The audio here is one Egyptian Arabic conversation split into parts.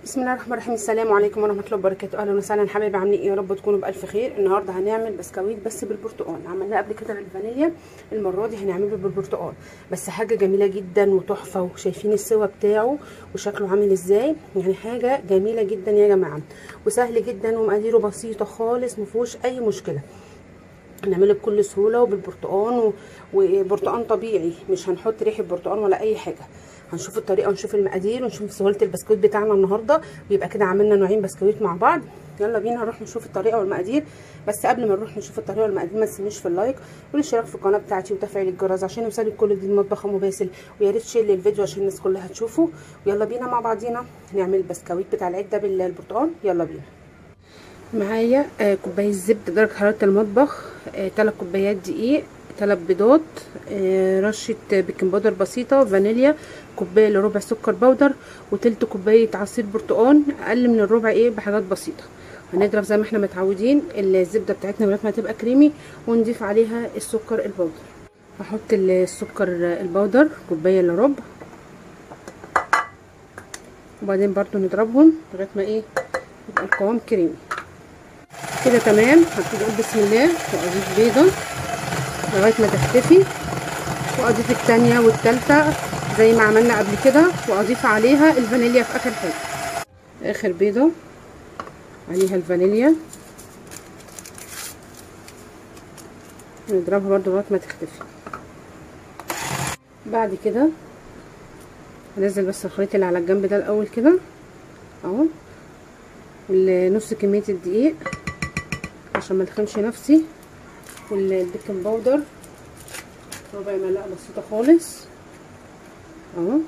بسم الله الرحمن الرحيم السلام عليكم ورحمه الله وبركاته اهلا وسهلا حبايبي عاملين ايه يا رب تكونوا بالف خير النهارده هنعمل بسكويت بس بالبرتقال عملناه قبل كده بالفانيليا المره دي هنعمله بالبرتقال بس حاجه جميله جدا وتحفه وشايفين السوا بتاعه وشكله عامل ازاي يعني حاجه جميله جدا يا جماعه وسهل جدا ومقاديره بسيطه خالص مفيهوش اي مشكله هنعمله بكل سهوله وبالبرتقال و... وبرتقال طبيعي مش هنحط ريحه برتقال ولا اي حاجه هنشوف الطريقه ونشوف المقادير ونشوف سهوله البسكويت بتاعنا النهارده ويبقى كده عملنا نوعين بسكويت مع بعض يلا بينا نروح نشوف الطريقه والمقادير بس قبل ما نروح نشوف الطريقه والمقادير ما تنسونيش في اللايك والاشتراك في القناه بتاعتي وتفعيل الجرس عشان يوصلك كل جديد مطبخ ومباسل ويا ريت تشير الفيديو عشان الناس كلها تشوفه ويلا بينا مع بعضينا نعمل البسكويت بتاع العيد ده بالبرتقال يلا بينا معايا آه كوبايه زبده درجه حراره المطبخ آه 3 كوبايات دقيق 3 بيضات آه رشه بيكنج باودر بسيطه فانيليا كوبايه الا ربع سكر بودر وتلت كوبايه عصير برتقال اقل من الربع ايه بحاجات بسيطه هنضرب زي ما احنا متعودين الزبده بتاعتنا لغايه ما تبقى كريمي ونضيف عليها السكر البودر هحط السكر البودر كوبايه الا ربع وبعدين برضو نضربهم لغايه ما ايه يبقى القوام كريمي كده تمام هبتدي اقول بسم الله واضيف بيضه لغايه ما تختفي واضيف الثانيه والثالثه زي ما عملنا قبل كده واضيف عليها الفانيليا في اخر حاجه اخر بيضه عليها الفانيليا نضربها برضو لغايه ما تختفي بعد كده هنزل بس الخليط اللي على الجنب ده الاول كده اهو نص كميه الدقيق عشان ما تخنش نفسي والبيكنج باودر ربع معلقه بسيطه خالص اهو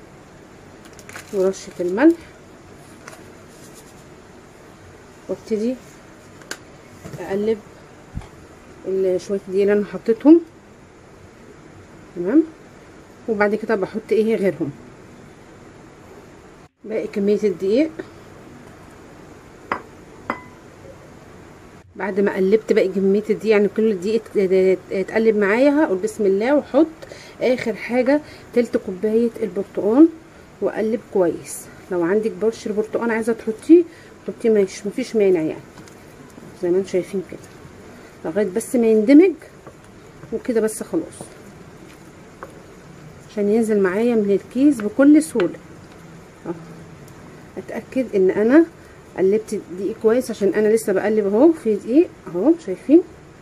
ورشه الملح وابتدي اقلب شويه الدقيق اللي انا حطيتهم تمام وبعد كده بحط ايه غيرهم باقي كميه الدقيق بعد ما قلبت باقي كميه الدقيق يعني كل الدقيق اتقلب معايا هقول بسم الله واحط اخر حاجه تلت كوبايه البرتقال واقلب كويس لو عندك برش برتقال عايزه تحطيه حطيه ماشي مفيش مانع يعني زي ما انتم شايفين كده لغايه بس ما يندمج وكده بس خلاص عشان ينزل معايا من الكيس بكل سهوله اهو اتاكد ان انا قلبت الدقيق كويس عشان انا لسه بقلب اهو في دقيق اهو شايفين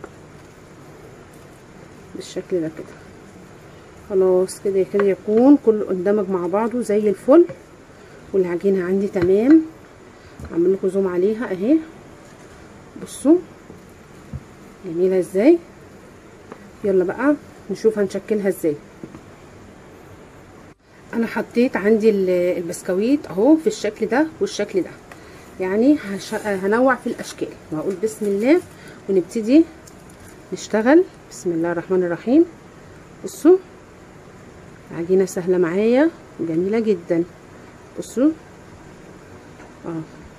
بالشكل ده كده خلاص كده كده يكون كله اندمج مع بعضه زي الفل والعجينه عندي تمام اعمل لكم زوم عليها اهي بصوا جميله ازاي يلا بقى نشوف هنشكلها ازاي انا حطيت عندي البسكويت اهو في الشكل ده والشكل ده يعني هش... هنوع في الاشكال وهقول بسم الله ونبتدي نشتغل بسم الله الرحمن الرحيم بصوا عجينه سهله معايا وجميله جدا بصوا اه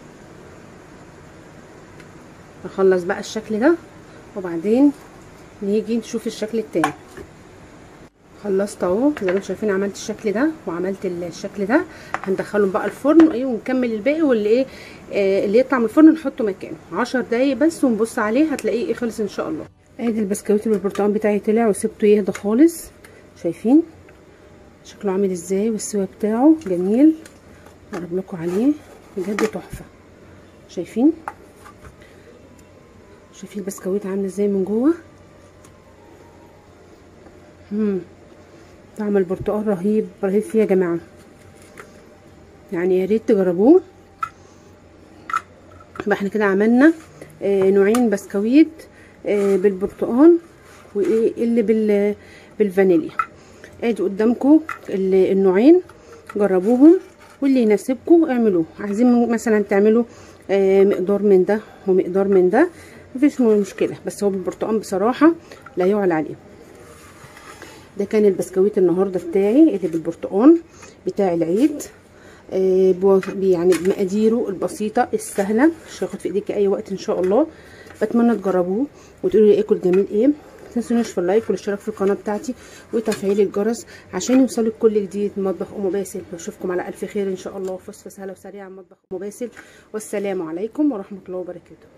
نخلص بقى الشكل ده وبعدين نيجي نشوف الشكل التاني خلصت اهو زي ما انتم شايفين عملت الشكل ده وعملت الشكل ده هندخلهم بقى الفرن ايه ونكمل الباقي واللي ايه آه اللي يطلع من الفرن نحطه مكانه 10 دقايق بس ونبص عليه هتلاقيه ايه خلص ان شاء الله ادي البسكويت بالبرتقال بتاعي طلع وسبته يهدى خالص شايفين شكله عامل ازاي والسوا بتاعه جميل اقرب لكم عليه بجد تحفه شايفين شايفين البسكويت عامل ازاي من جوه امم طعم البرتقال رهيب رهيب فيه يا جماعه يعني يا ريت تجربوه يبقى احنا كده عملنا آه نوعين بسكويت آه بالبرتقال وايه اللي بال بالفانيليا ادي قدامكم النوعين جربوهم واللي يناسبكم اعملوه عايزين مثلا تعملوا آه مقدار من ده ومقدار من ده مفيش مشكله بس هو بالبرتقال بصراحه لا يعلى عليه ده كان البسكويت النهارده بتاعي اللي بالبرتقال بتاع العيد آه يعني بمقاديره البسيطه السهله مش هياخد في ايديك اي وقت ان شاء الله بتمنى تجربوه وتقولوا لي اكل جميل ايه تنسونيش في اللايك والاشتراك في القناه بتاعتي وتفعيل الجرس عشان يوصلك كل جديد من مطبخ ام باسل بشوفكم على الف خير ان شاء الله وفي سهله وسريعه من مطبخ ام باسل والسلام عليكم ورحمه الله وبركاته